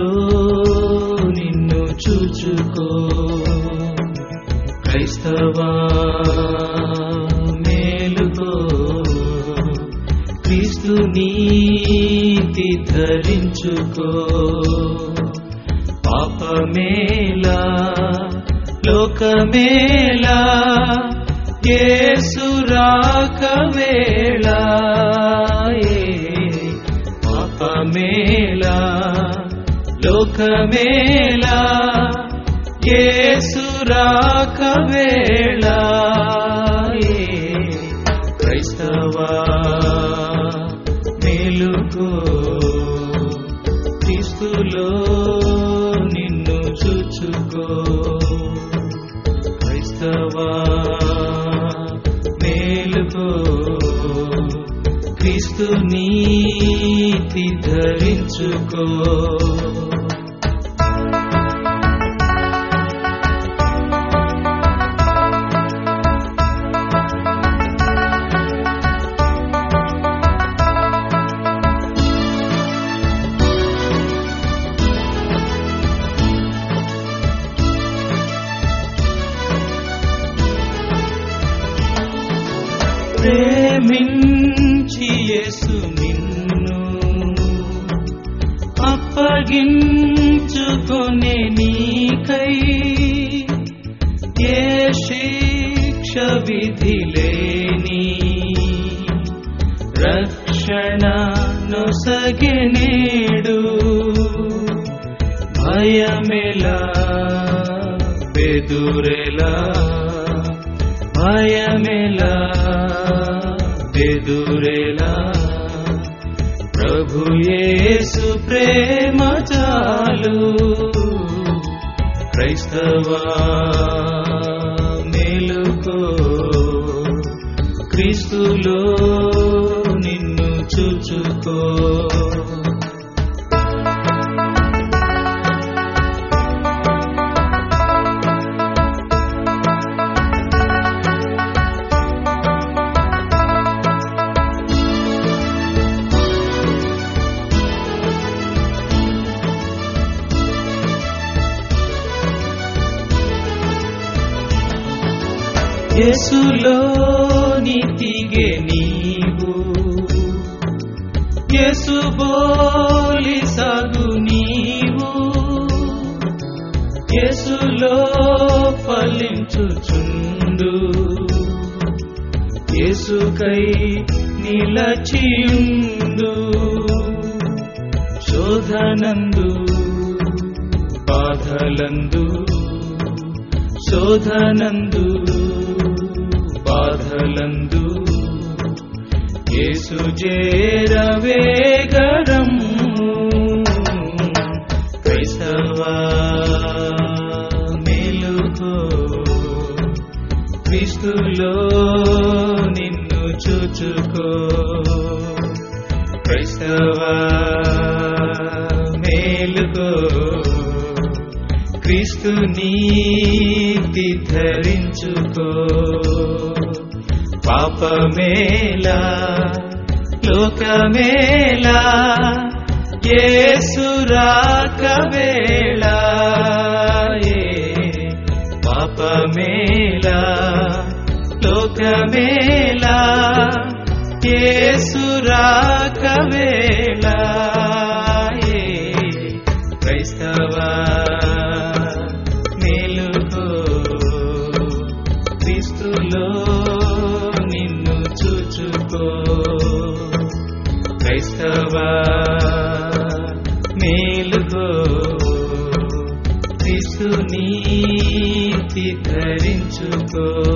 క్రీస్తులో నిన్ను చూచుకో క్రైస్తవా మేలుకో క్రీస్తు నీతి ధరించుకో పాపమేలా లోకమేలా యేసు రాకవేళ పాపమేలా లోకమేలా యేసు రాకవేళ క్రైస్తవా మేలుకో క్రీస్తులో నిన్ను చూచుకో క్రైస్తవా మేలుకో క్రీస్తు నీతి ధరించుకో ప్రేమించి యేసు నిన్ను అప్పగించుకొనే నీకై ఏ శిక్ష విధి లేని రక్షణ నొసగెనేడు భయమెలా బెదురెలా భయమెలా బెదురెలా ప్రభు యేసు ప్రేమ చాలు క్రైస్తవా మేలుకో క్రీస్తులో నిన్ను చూచుకో యేసులో నీతిగే నీవు యేసు బోలి సాగు నీవు యేసులో ఫలించుచుండు యేసుకై నిలచియుండు శోధనందు బాధలందు శోధనందు బాధలందు యేసు చేరవేగరం క్రైస్తవా మేలుకో క్రీస్తులో నిన్ను చూచుకో క్రైస్తవా మేలుకో క్రీస్తు నీతి ధరించుకో పాపమేలా లోకమేలా యేసు రాకవేళ పాపమేలా లోకమేలా యేసు రాకవేళ క్రైస్తవా మేలుకో క్రీస్తులో నిన్ను చూచుకో క్రైస్తవా మేలుకో క్రీస్తు నీతి ధరించుకో